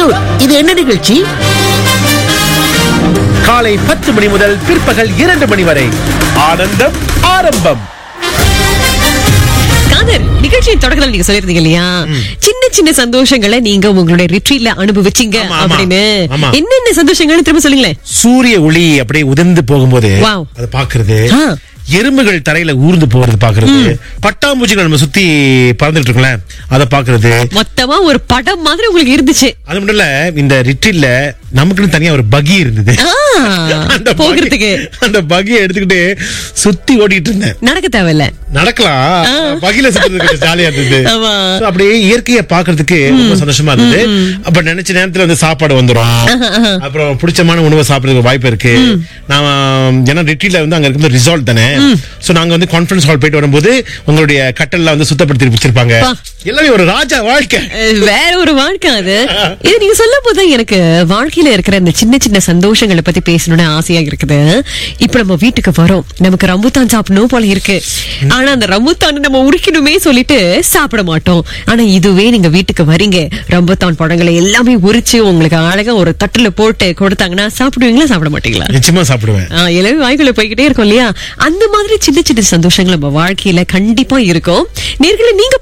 Dude இது என்ன நிகழ்ச்சி காலை பத்து மணி முதல் பிற்பகல் இரண்டு மணி வரை ஆனந்தம் ஆரம்பம் காதர் நிகழ்ச்சியின் தொடக்கத்தில் நீங்க சொல்லிருந்தீங்க இல்லையா சின்ன சின்ன சந்தோஷங்களை நீங்க உங்களுடைய ரிட்ரீட்ல அனுபவிச்சீங்க ஆமா, ஆமா. அப்படின்னு ஆமா. என்னென்ன சந்தோஷங்கள்னு திரும்ப சொல்லுங்களேன் சூரிய ஒளி அப்படியே உதிர்ந்து போகும்போது Wow. அதை பாக்குறது ஆ. எறும்புகள் தரையில ஊர்ந்து போறது பாக்குறது பட்டாம்பூச்சிகள் நம்ம சுத்தி பறந்துட்டு இருக்கோம்ல அதை பாக்குறது மொத்தமா ஒரு படம் மாதிரி உங்களுக்கு இருந்துச்சு அது மட்டும் இல்ல இந்த ரிட்ரீட்ல நமக்குன்னு தனியா ஒரு பகி இருந்தது ஆ, அந்த buggy- போகிறதுக்கு அந்த பகியை எடுத்துக்கிட்டு சுத்தி ஓடிட்டு இருந்தேன் நடக்க தேவையில்ல நடக்கலாம் பகில சுத்துறது கொஞ்சம் ஜாலியா இருந்தது ஆமா. So, அப்படியே இயற்கையை பாக்குறதுக்கு ரொம்ப சந்தோஷமா இருந்தது அப்ப நினைச்ச நேரத்துல வந்து சாப்பாடு வந்துரும் அப்புறம் பிடிச்சமான உணவை சாப்பிடுறதுக்கு வாய்ப்பு இருக்கு நான் ஏன்னா ரிட்ரீட்ல வந்து அங்க இருக்கிறது ரிசார்ட் தானே சோ நாங்க வந்து கான்ஃபரன்ஸ் ஹால் போயிட்டு வரும்போது உங்களுடைய கட்டல்ல வந்து சுத்தப்படுத்தி வச்சிருப்பாங்க பா. எல்லாமே ஒரு ராஜா வாழ்க்கை அஹ், வேற ஒரு வாழ்க்கை அது இது நீங்க சொல்லும் போது எனக்கு வாழ்க்கையில இருக்கிற இந்த சின்ன சின்ன சந்தோஷங்களை பத்தி பேசணும்னு ஆசையா இருக்குது இப்ப நம்ம வீட்டுக்கு வரோம் நமக்கு ரம்புத்தான் சாப்பிடணும் போல இருக்கு ஆனா அந்த ரம்புத்தான் நம்ம உரிக்கணுமே சொல்லிட்டு சாப்பிட மாட்டோம் ஆனா இதுவே நீங்க வீட்டுக்கு வரீங்க ரம்புத்தான் பழங்களை எல்லாமே உரிச்சு உங்களுக்கு அழகா ஒரு தட்டுல போட்டு கொடுத்தாங்கன்னா சாப்பிடுவீங்களா சாப்பிட மாட்டீங்களா நிச்சயமா சாப்பிடுவேன் ஆ, எல்லாமே வாய்க்குள்ள போய்கிட்டே இருக்கும் இல்லையா அந்த மாதிரி சின்ன சின்ன சந்தோஷங்கள் நம்ம வாழ்க்கையில கண்டிப்பா இருக்கும் நேர்களை நீங்க